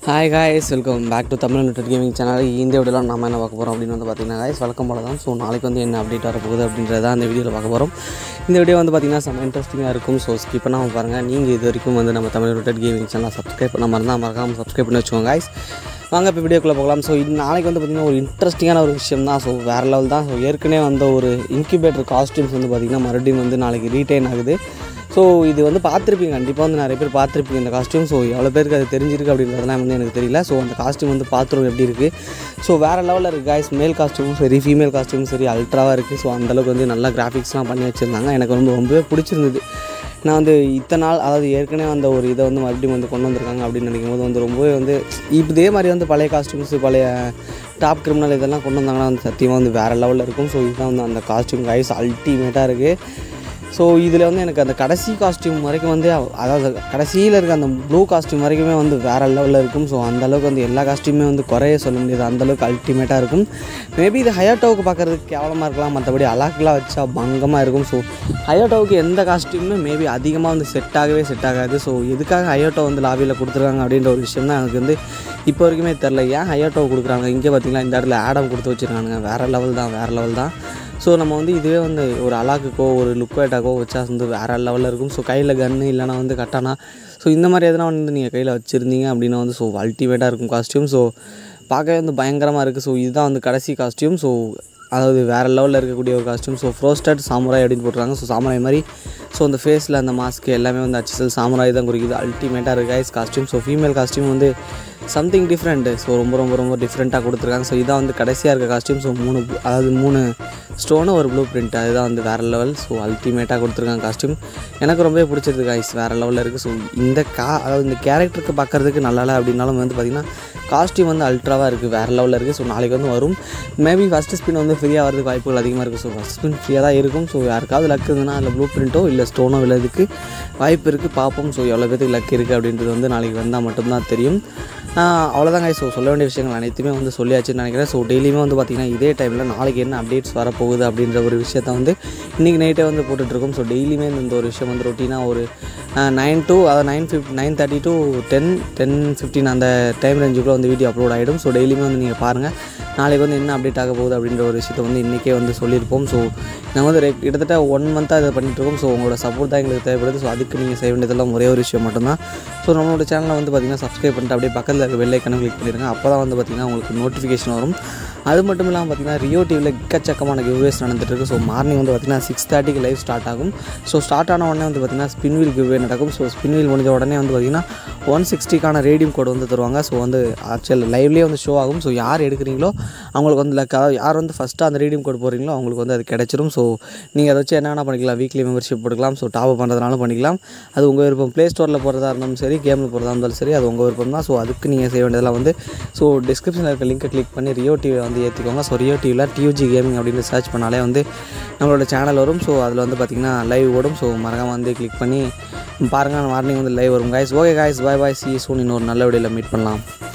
hi guys welcome back to Tamil litter gaming channel இந்த வீடியோவில் நம்ம என்ன பார்க்க போகிறோம் அப்படின்னு வந்து பார்த்தீங்கன்னா காய்ஸ் வழக்கம் போல தான் ஸோ நாளைக்கு வந்து என்ன அப்டேட் வர போகுது அப்படின்றத அந்த வீடியோவில் பார்க்க போகிறோம் இந்த வீடியோ வந்து பார்த்தீங்கன்னா செம்ம இன்ட்ரெஸ்டிங்காக இருக்கும் ஸோ ஸ்கிப் பண்ணாமல் பாருங்கள் நீங்கள் இது வரைக்கும் வந்து நம்ம Tamil litter gaming channel subscribe பண்ண மாதிரி தான் மறக்காமல் சப்ஸ்கிரைப் பண்ணி வச்சுக்கோங்க காய்ஸ் வாங்க இப்போ வீடியோக்குள்ளே போகலாம் ஸோ இது நாளைக்கு வந்து பார்த்திங்கன்னா ஒரு இன்ட்ரெஸ்டிங்கான ஒரு விஷயம் தான் ஸோ வேறு லெவல் தான் ஸோ ஏற்கனவே வந்த ஒரு இன்குபேட்டர் காஸ்டியூம்ஸ் வந்து பார்த்திங்கன்னா மறுபடியும் வந்து நாளைக்கு ரீட்டைன் ஆகுது ஸோ இது வந்து பார்த்துருப்பீங்க கண்டிப்பாக வந்து நிறைய பேர் பார்த்துருப்பீங்க இந்த காஸ்டியூம் ஸோ எவ்வளோ பேருக்கு அது தெரிஞ்சிருக்கு அப்படின்றதெல்லாம் வந்து எனக்கு தெரியல ஸோ அந்த காஸ்டியூம் வந்து பாத்ரூம் எப்படி இருக்குது ஸோ வேறு லெவலில் இருக்குது காய்ஸ் மேல் காஸ்டியூமும் சரி ஃபீமேல் காஸ்டியூமும் சரி அல்ட்ராவாக இருக்குது ஸோ அந்தளவுக்கு வந்து நல்லா கிராஃபிக்ஸ்லாம் பண்ணி வச்சுருந்தாங்க எனக்கு ரொம்ப ரொம்பவே பிடிச்சிருந்தது நான் வந்து இத்தனை நாள் அதாவது ஏற்கனவே அந்த ஒரு இதை வந்து மறுபடியும் வந்து கொண்டு வந்திருக்காங்க அப்படின்னு நினைக்கும் போது வந்து ரொம்பவே வந்து இப்போ இதே மாதிரி வந்து பழைய காஸ்டியூம்ஸ் பழைய டாப் கிரிமினல் இதெல்லாம் கொண்டு வந்தாங்கன்னா வந்து சத்தியமாக வந்து வேறு லெவலில் இருக்கும் ஸோ இதுதான் வந்து அந்த காஸ்டியூம் கைஸ் அல்டிமேட்டாக இருக்குது ஸோ இதில் வந்து எனக்கு அந்த கடைசி காஸ்டியூம் வரைக்கும் வந்து அவ- அதாவது கடைசியில் இருக்க அந்த ப்ளூ காஸ்டியூம் வரைக்குமே வந்து வேறு லெவலில் இருக்கும் ஸோ அந்த அளவுக்கு வந்து எல்லா காஸ்டியூமே வந்து குறைய சொல்ல முடியாது அந்த அளவுக்கு அல்டிமேட்டாக இருக்கும் மேபி இது ஹயாட்டோவுக்கு பார்க்குறதுக்கு கேவலமாக இருக்கலாம் மற்றபடி அலாக்கெலாம் வச்சா பங்கமாக இருக்கும் ஸோ ஹயாட்டோவுக்கு எந்த காஸ்டியூமே மேபி அதிகமாக வந்து செட் ஆகவே செட் ஆகாது ஸோ எதுக்காக ஹயாட்டோ வந்து லாபியில் கொடுத்துருக்காங்க அப்படின்ற ஒரு விஷயம் தான் எனக்கு வந்து இப்போ வரைக்குமே தெரில ஏன் ஹயாட்டோ கொடுக்குறாங்க இங்கே பார்த்தீங்களா இந்த இடத்துல ஆடம் கொடுத்து வச்சுருக்கானுங்க வேறு லெவல் தான் வேறு லெவல் தான் ஸோ நம்ம வந்து இதுவே வந்து ஒரு அலாக்குக்கோ ஒரு லுக்வேட்டாக்கோ வச்சா வந்து வேறு லெவலில் இருக்கும் ஸோ கையில் கன்று இல்லைனா வந்து கட்டானா ஸோ இந்த மாதிரி எதனா வந்து நீங்கள் கையில் வச்சுருந்தீங்க அப்படின்னா வந்து ஸோ அல்டிமேட்டாக இருக்கும் காஸ்டியூம் ஸோ பார்க்கவே வந்து பயங்கரமாக இருக்குது ஸோ இதுதான் வந்து கடைசி காஸ்டியூம் ஸோ அதாவது வேறு லெவலில் இருக்கக்கூடிய ஒரு காஸ்டியூம் ஸோ ஃப்ரோஸ்டட் சாமுராய் அப்படின்னு போட்டுருக்காங்க ஸோ சாமுராய் மாதிரி ஸோ அந்த ஃபேஸில் அந்த மாஸ்க் எல்லாமே வந்து அச்சல் சாமுராய் தான் குறிக்குது அல்டிமேட்டாக இருக்குது guys costume so female costume வந்து சம்திங் டிஃப்ரெண்ட்டு ஸோ ரொம்ப ரொம்ப ரொம்ப டிஃப்ரெண்ட்டாக கொடுத்துருக்காங்க ஸோ இதான் வந்து கடைசியாக இருக்க காஸ்டியூம் ஸோ மூணு blue- அதாவது மூணு ஸ்டோனு ஒரு ப்ளூ பிரிண்ட் அதுதான் வந்து வேறு லெவல் ஸோ அல்டிமேட்டாக கொடுத்துருக்காங்க காஸ்டியூம் எனக்கு ரொம்பவே பிடிச்சிருக்கு காய்ஸ் வேறு லெவலில் இருக்குது ஸோ இந்த கா அதாவது இந்த கேரக்டருக்கு பார்க்குறதுக்கு நல்லா இல்லை அப்படின்னாலும் வந்து பார்த்திங்கன்னா காஸ்டியூம் வந்து அல்ட்ராவாக இருக்குது வேறு லெவலில் இருக்குது ஸோ நாளைக்கு வந்து வரும் மேபி ஃபஸ்ட்டு ஸ்பின் வந்து ஃப்ரீயாக வரதுக்கு வாய்ப்புகள் அதிகமாக இருக்குது ஸோ ஃபஸ்ட் ஸ்பின் ஃப்ரீயாக தான் இருக்கும் ஸோ யாருக்காவது லக் இருந்ததுன்னா அதில் ப்ளூ பிரிண்ட்டோ இல்லை ஸ்டோனோ விழுறதுக்கு வாய்ப்பு இருக்குது பார்ப்போம் ஸோ எவ்வளோ பேருக்கு லக் இருக்குது அப்படின்றது வந்து நாளைக்கு வந்தால் மட்டும்தான் தெரியும் அவ்வளோதாங்க ஸோ சொல்ல வேண்டிய விஷயங்கள் அனைத்துமே வந்து சொல்லியாச்சுன்னு நினைக்கிறேன் ஸோ டெய்லியுமே வந்து பார்த்திங்கன்னா இதே டைமில் நாளைக்கு என்ன அப்டேட்ஸ் வரப்போகுது அப்படின்ற ஒரு விஷயத்த வந்து இன்றைக்கி நைட்டே வந்து போட்டுட்ருக்கோம் ஸோ டெய்லியுமே இந்த ஒரு விஷயம் வந்து ரொட்டீனாக ஒரு நைன் to அதாவது nine fifth nine thirty to ten ten fifteen அந்த டைம் ரேஞ்சுக்குள்ளே வந்து வீடியோ அப்லோட் ஆகிடும் ஸோ டெய்லியுமே வந்து நீங்கள் பாருங்கள் நாளைக்கு வந்து என்ன அப்டேட் ஆக போகுது அப்படின்ற ஒரு விஷயத்தை வந்து இன்றைக்கே வந்து சொல்லியிருப்போம் ஸோ நாங்கள் வந்து ரெ- கிட்டத்தட்ட ஒன் மந்த்தாக இதை பண்ணிகிட்ருக்கோம் ஸோ உங்களோட சப்போர்ட் தான் எங்களுக்கு தேவைப்படுது ஸோ அதுக்கு நீங்கள் செய்ய வேண்டியதெல்லாம் ஒரே ஒரு விஷயம் மட்டும்தான் ஸோ நம்மளோட சேனலை வந்து பார்த்திங்கன்னா சப்ஸ்கிரைப் பண்ணிட்டு அப்படியே பக்கத்தில் இருக்க வெள்ளை கணக்கு கிளிக் பண்ணிடுங்க அப்போ தான் வந்து பார்த்திங்கன்னா உங்களுக்கு நோட்டிஃபிகேஷன் வரும் அது மட்டும் இல்லாமல் பார்த்திங்கன்னா ரியோ டிவியில் எக்கச்சக்கமான கிவ்வேஸ் நடந்துட்டு இருக்கு ஸோ மார்னிங் வந்து பார்த்திங்கன்னா சிக்ஸ் தேர்ட்டிக்கு லைவ் ஸ்டார்ட் ஆகும் ஸோ ஸ்டார்ட் ஆன உடனே வந்து பார்த்திங்கன்னா ஸ்பின் வீல் கிவ்வே நடக்கும் ஸோ ஸ்பின் வீல் முடிஞ்ச உடனே வந்து பார்த்திங்கன்னா ஒன் சிக்ஸ்டிக்கான ரேடியம் கோட் வந்து தருவாங்க ஸோ வந்து ஆக்சுவல் லைவ்லேயே வந்து ஷோ ஆகும் ஸோ யார் எடுக்கிறீங்களோ அவங்களுக்கு வந்து like அதாவது யார் வந்து ஃபஸ்ட்டு அந்த ரீடியம் கோட் போடுறீங்களோ அவங்களுக்கு வந்து அது கிடைச்சிரும் ஸோ நீங்கள் அதை வச்சு என்ன வேணால் பண்ணிக்கலாம் வீக்லி மெம்பர்ஷிப் போட்டுக்கலாம் ஸோ டாப் பண்ணுறதுனாலும் பண்ணிக்கலாம் அது உங்கள் விருப்பம் ப்ளே ஸ்டோரில் போகிறதா இருந்தாலும் சரி கேமில் போகிறதா இருந்தாலும் சரி அது உங்கள் விருப்பம் தான் ஸோ அதுக்கு நீங்கள் செய்ய வேண்டியதெல்லாம் வந்து ஸோ டிஸ்கிரிப்ஷனில் இருக்க லிங்கை கிளிக் பண்ணி ரியோ டிவியை வந்து ஏற்றிக்கோங்க ஸோ ரியோ டிவியில் டியூஜி கேமிங் அப்படின்னு சர்ச் பண்ணாலே வந்து நம்மளோட சேனல் வரும் ஸோ அதில் வந்து பார்த்திங்கன்னா லைவ் ஓடும் ஸோ மறக்காம வந்து கிளிக் பண்ணி பாருங்கள் மார்னிங் வந்து லைவ் வரும் guys okay guys bye bye see soon இன்னொரு நல்ல வீடியோவில் மீட் பண்ணலாம்